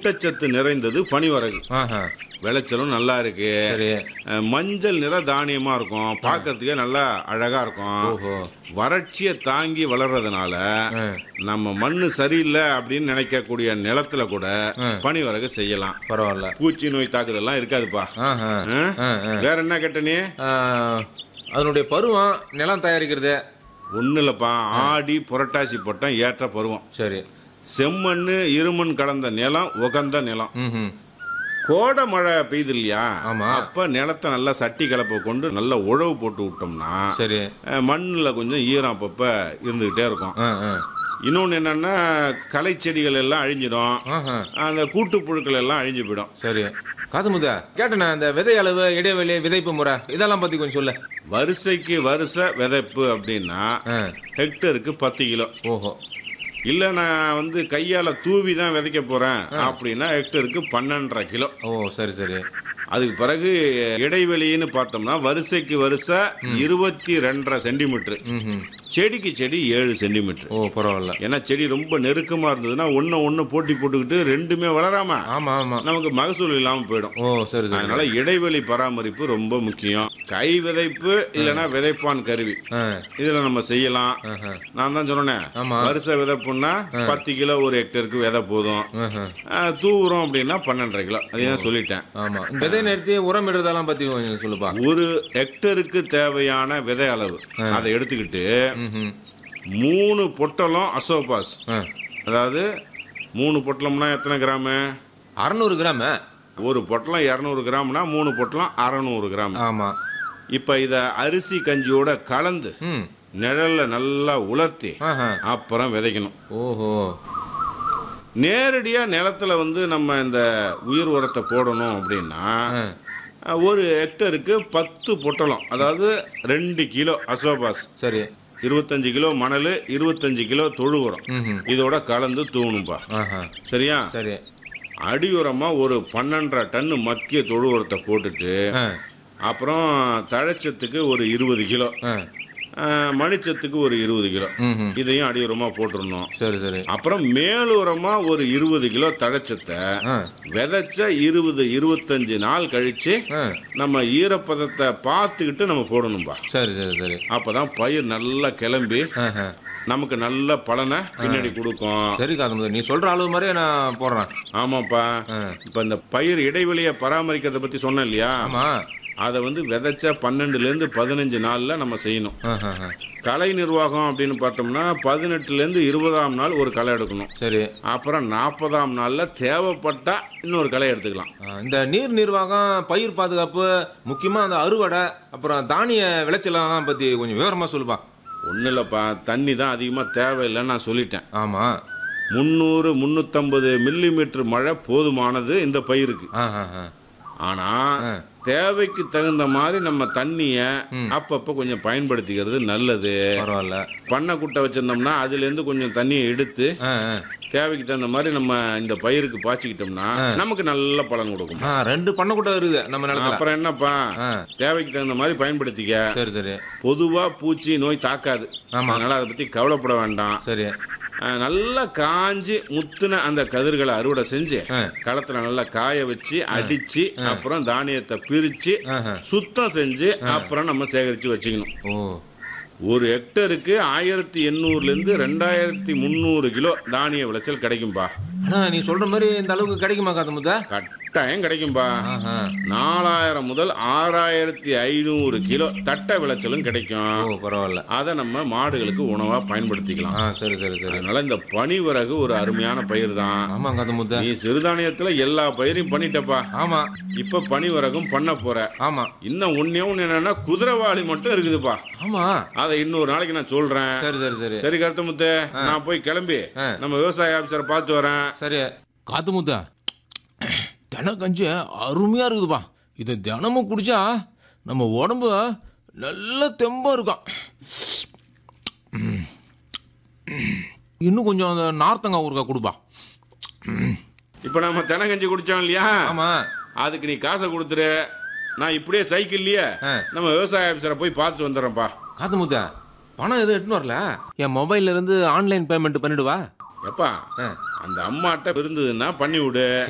ஊட்டச்சத்து நிறைந்தது பனிவரகு ஆஹா விளைச்சலும் நல்லா இருக்கு சரி அஹ், மஞ்சள் நிற தானியமா இருக்கும் பார்க்கறதுக்கே நல்லா அழகா இருக்கும் ஓஹோ வறட்சியை தாங்கி வளர்றதுனால ஆ. நம்ம மண்ணு சரியில்லை அப்படின்னு நினைக்கக்கூடிய நிலத்துல கூட பனிவரகு செய்யலாம் பரவாயில்ல பூச்சி நோய் தாக்குதல்லாம் இருக்காதுப்பா ஆஹா ஆ? ஆ, ஆ. வேற என்ன கேட்ட நீ ஆ, அதனுடைய பருவம் நிலம் தயாரிக்கிறது ஒன்றும் இல்லைப்பா ஆடி புரட்டாசி பட்டம் ஏற்ற பருவம் சரி செம்மண் இருமண் கலந்த நிலம் உகந்த நிலம் ம் கோடை மழை பெய்யுது இல்லையா ஆமா. அப்ப நிலத்தை நல்லா சட்டி கலப்பை கொண்டு நல்லா உழவு போட்டு விட்டோம்னா சரி அஹ், மண்ணுல கொஞ்சம் ஈரம் அப்பப்ப இருந்துகிட்டே இருக்கும் ஆ ஆ இன்னொன்று என்னன்னா களை செடிகள் எல்லாம் அழிஞ்சிடும் ஆஹா அந்த கூட்டுப்புழுக்கள் எல்லாம் அழிஞ்சு போயிடும் சரி காதுமுதா கேட்டேண்ணா இந்த விதை அளவு இடைவெளி விதைப்பு முறை இதெல்லாம் பத்தி கொஞ்சம் சொல்லு வரிசைக்கு வருஷ விதைப்பு அப்படின்னா ஆ ஹெக்டருக்கு பத்து கிலோ ஓஹோ இல்லை நான் வந்து கையால் தூவி தான் விதைக்க போகிறேன் அப்படின்னா ஹெக்டருக்கு பன்னெண்டரை கிலோ ஓ சரி சரி அதுக்கு பிறகு இடைவெளின்னு பார்த்தோம்னா வரிசைக்கு வருஷ இருபத்தி ரெண்டரை சென்டிமீட்டர் ம் செடிக்கு செடி ஏழு சென்டிமீட்டர் ஓ பரவாயில்ல ஏன்னா செடி ரொம்ப நெருக்கமா இருந்ததுன்னா ஒன்று ஒன்று போட்டி போட்டுக்கிட்டு ரெண்டுமே வளராம ஆமா ஆமா நமக்கு மகசூல் இல்லாமல் போயிடும் ஓ சரி சரி அதனால இடைவெளி பராமரிப்பு ரொம்ப முக்கியம் கை விதைப்பு இல்லைன்னா விதைப்பான் கருவி ஆ இதுல நம்ம செய்யலாம் ஆஹா. நான் தான் சொன்னேன் ஆமா. வருஷ விதைப்புன்னா பத்து கிலோ ஒரு ஹெக்டருக்கு விதை போதும் ஆஹா. ஆஹ், தூவுறோம் அப்படின்னா பன்னெண்டரை கிலோ அதையும் சொல்லிட்டேன் ஆமா விதை நிறுத்தி உரம் இடுறதெல்லாம் பத்தி கொஞ்சம் சொல்லுப்பா ஒரு ஹெக்டருக்கு தேவையான விதை அளவு அதை எடுத்துக்கிட்டு ம் மூணு பொட்டலம் அசோபாஸ் ஆ அதாவது மூணு பொட்டலம்னா எத்தனை கிராமு அறநூறு கிராம் ஒரு பொட்டலம் இரநூறு கிராம்னா மூணு பொட்டலம் அறநூறு கிராம் ஆமா இப்போ இதை அரிசி கஞ்சியோட கலந்து ம் நிழல்ல நல்லா உலர்த்தி ஆஹா அப்புறம் விதைக்கணும் ஓஹோ நேரடியாக நிலத்துல வந்து நம்ம இந்த உயிர் உரத்தை போடணும் அப்படின்னா ஆ. அஹ், ஒரு ஹெக்டருக்கு பத்து பொட்டலம் அதாவது ரெண்டு கிலோ அசோபாஸ் சரி இருபத்தஞ்சு கிலோ மணல் இருபத்தஞ்சு கிலோ தொழு உரம் ம் இதோட கலந்து தூவணும்பா ஆஹா சரியா சரி அடி உரமா ஒரு பன்னெண்டரை டன்னு மக்கிய தொழு உரத்தை போட்டுட்டு ஆ அப்புறம் தழைச்சத்துக்கு ஒரு இருபது கிலோ ஆ அஹ், மணிச்சத்துக்கு ஒரு இருபது கிலோ ம் இதையும் அடி உரமா போட்டுருணும் சரி சரி அப்புறம் மேலுரமா ஒரு இருபது கிலோ தழைச்சத்தை ஆ விதைச்ச இருபது இருபத்தஞ்சு நாள் கழிச்சு ஆ நம்ம ஈரப்பதத்தை பார்த்துக்கிட்டு நம்ம போடணும்பா சரி சரி சரி அப்பதான் பயிர் நல்லா கிளம்பி ஆஹா. நமக்கு நல்ல பலனை பின்னாடி கொடுக்கும் சரி காதுமுதா நீ சொல்ற அளவு மாதிரியே நான் போடுறேன் ஆமாப்பா ஆ. இப்ப இந்த பயிர் இடைவெளியை பராமரிக்கிறத பத்தி சொன்னேன் இல்லையா ஆமா அதை வந்து விதைச்ச பன்னெண்டுல இருந்து பதினஞ்சு நாள்ல நம்ம செய்யணும் ஆஹா. கலை நிர்வாகம் அப்படின்னு பார்த்தோம்னா பதினெட்டுல இருந்து இருபதாம் நாள் ஒரு களை எடுக்கணும் சரி அப்புறம் நாற்பதாம் நாள்ல தேவைப்பட்டா இன்னொரு களை எடுத்துக்கலாம் ஆ, இந்த நீர் நிர்வாகம் பயிர் பாதுகாப்பு முக்கியமா அந்த அறுவடை அப்புறம் தானிய விளைச்சலாம் பத்தி கொஞ்சம் விவரமா சொல்லுப்பா ஒன்றும் இல்லைப்பா தண்ணி தான் அதிகமாக தேவையில்லைன்னு நான் சொல்லிட்டேன் ஆமா முந்நூறு முந்நூற்றம்பது மில்லிமீட்டர் மழை போதுமானது இந்த பயிருக்கு ஆஹா. ஆனால் ஆ. தேவைக்கு தகுந்த மாதிரி நம்ம தண்ணியை அப்பப்போ கொஞ்சம் பயன்படுத்திக்கிறது நல்லது பரவாயில்ல பண்ணை குட்டை வச்சிருந்தோம்னா அதுலேருந்து கொஞ்சம் தண்ணியை எடுத்து ஆ, ஆ. தேவைக்கு தகுந்த மாதிரி நம்ம இந்த பயிருக்கு பாய்ச்சிக்கிட்டோம்னா நமக்கு நல்ல பலன் கொடுக்கும் ஆ, ரெண்டு பண்ணக்கூட்ட இருக்குது நம்ம நிலத்துல அப்புறம் என்னப்பா ஆ. தேவைக்கு தகுந்த மாதிரி பயன்படுத்திக்க சரி சரி பொதுவா பூச்சி நோய் தாக்காது ஆமா. அதனால அதை பத்தி கவலைப்பட வேண்டாம் சரி அஹ், நல்லா காஞ்சி முத்துன அந்த கதிர்களை அறுவடை செஞ்சு ஆ. களத்துல நல்லா காய வச்சு அடிச்சு அப்புறம் தானியத்தை பிரிச்சு ஆஹா. சுத்தம் செஞ்சு அப்புறம் நம்ம சேகரிச்சு வச்சுக்கணும் ஓ ஒரு ஹெக்டருக்கு ஆயிரத்தி எண்ணூறுல இருந்து ரெண்டாயிரத்தி முந்நூறு கிலோ தானிய விளைச்சல் கிடைக்கும்பா ஆனா நீ சொல்ற மாதிரி இந்த அளவுக்கு கிடைக்குமா காதுமுதா கட்டாயம் கிடைக்கும்பா ஆஹா. நாலாயிரம் முதல் ஆறாயிரத்தி ஐநூறு கிலோ தட்டை விளைச்சலும் கிடைக்கும் ஓ பரவாயில்ல அதை நம்ம மாடுகளுக்கு உணவா பயன்படுத்திக்கலாம் ஆ சரி சரி சரி அதனால இந்த பனிவரகு ஒரு அருமையான பயிர் தான் ஆமா காதுமுத்தா நீ சிறுதானியத்துல எல்லா பயிரையும் பண்ணிட்டப்பா ஆமா இப்ப பனிவரகும் பண்ண போற ஆமா இன்னும் ஒன்னே ஒண்ணு என்னன்னா குதிரைவாளி மட்டும் இருக்குதுப்பா ஆமா அதை இன்னொரு நாளைக்கு நான் சொல்றேன் சரி சரி சரி சரி கருத்தமுத்து நான் போய் கிளம்பி ஆ. நம்ம விவசாய ஆபீசரை பார்த்து வரேன் சரி காத்துமுத்தா தின கஞ்சி அருமையா இருக்குதுப்பா இதை தினமும் குடிச்சா நம்ம உடம்பு நல்ல தெம்பா இருக்கும் ம். இன்னும் கொஞ்சம் அந்த நார்த்தங்காய் ஊறுகாய் கொடுப்பா இப்ப நம்ம தெனகஞ்சி குடிச்சோம் இல்லையா ஆமா அதுக்கு நீ காசை கொடுத்துரு நான் இப்படியே சைக்கிள்லயே ஆ. நம்ம விவசாய ஆபீசரை போய் பார்த்துட்டு வந்துடுறேன்ப்பா காத்துமுத்தா பணம் எதுவும் எட்டுன்னு வரல என் மொபைல்ல இருந்து ஆன்லைன் பேமெண்ட் பண்ணிடுவா எப்பா ஆ. அந்த அம்மாட்ட இருந்ததுன்னா பண்ணி விடு